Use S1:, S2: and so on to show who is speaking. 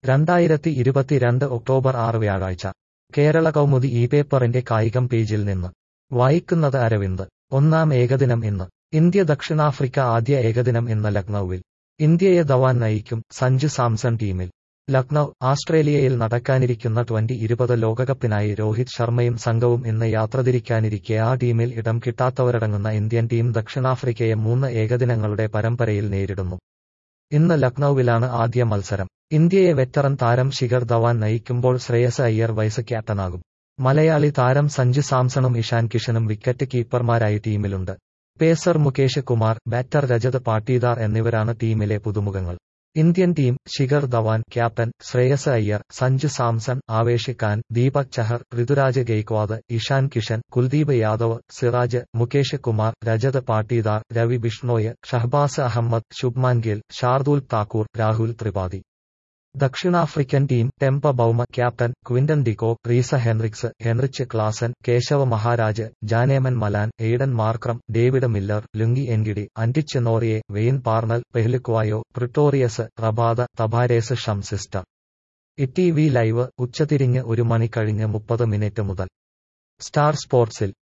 S1: രണ്ടായിരത്തി ഇരുപത്തിരണ്ട് ഒക്ടോബർ ആറ് വ്യാഴാഴ്ച കേരള കൗമുദി ഈ പേപ്പറിന്റെ കായികം പേജിൽ നിന്ന് വായിക്കുന്നത് അരവിന്ദ് ഒന്നാം ഏകദിനം ഇന്ന് ഇന്ത്യ ദക്ഷിണാഫ്രിക്ക ആദ്യ ഏകദിനം ഇന്ന് ലക്നൌവിൽ ഇന്ത്യയെ ധവാൻ നയിക്കും സഞ്ജു സാംസൺ ടീമിൽ ലക്നൌ ആസ്ട്രേലിയയിൽ നടക്കാനിരിക്കുന്ന ട്വന്റി ഇരുപത് ലോകകപ്പിനായി രോഹിത് ശർമ്മയും സംഘവും ഇന്ന് യാത്ര തിരിക്കാനിരിക്കെ ആ ടീമിൽ ഇടം കിട്ടാത്തവരടങ്ങുന്ന ഇന്ത്യൻ ടീം ദക്ഷിണാഫ്രിക്കയെ മൂന്ന് ഏകദിനങ്ങളുടെ പരമ്പരയിൽ നേരിടുന്നു ഇന്ന് ലക്നൌവിലാണ് ആദ്യ മത്സരം ഇന്ത്യയെ വെറ്ററൻ താരം ശിഖർ ധവാൻ നയിക്കുമ്പോൾ ശ്രേയസ് അയ്യർ വൈസ് ക്യാപ്റ്റനാകും മലയാളി താരം സഞ്ജു സാംസണും ഇഷാൻ കിഷനും വിക്കറ്റ് കീപ്പർമാരായി ടീമിലുണ്ട് പേസർ മുകേഷ് കുമാർ ബാറ്റർ രജത് പാട്ടീദാർ എന്നിവരാണ് ടീമിലെ പുതുമുഖങ്ങൾ Indian team Shikhar Dhawan captain Shreyas Iyer Sanju Samson Avesh Khan Deepak Chahar Ruturaj Gaikwad Ishan Kishan Kuldeep Yadav Siraj Mukesh Kumar Rajat Patidar Ravi Bishnoi Shahbaz Ahmed Shubman Gill Shardul Thakur Rahul Tripathi ദക്ഷിണാഫ്രിക്കൻ team Temba Bavuma captain Quinton ഡിക്കോ Reeza Hendricks Heinrich Klaasen Keshav Maharaj Janneman Malan Aiden Markram David Miller Lungi Ngidi Anrich Nortje Wayne Parnell Phehlukwayo Pretorius Rabada Tabraiz Shamsi star E V live ഉച്ചതിരിഞ്ഞ് ഒരു മണി കഴിഞ്ഞ് മുപ്പത് minute മുതൽ star സ്പോർട്സിൽ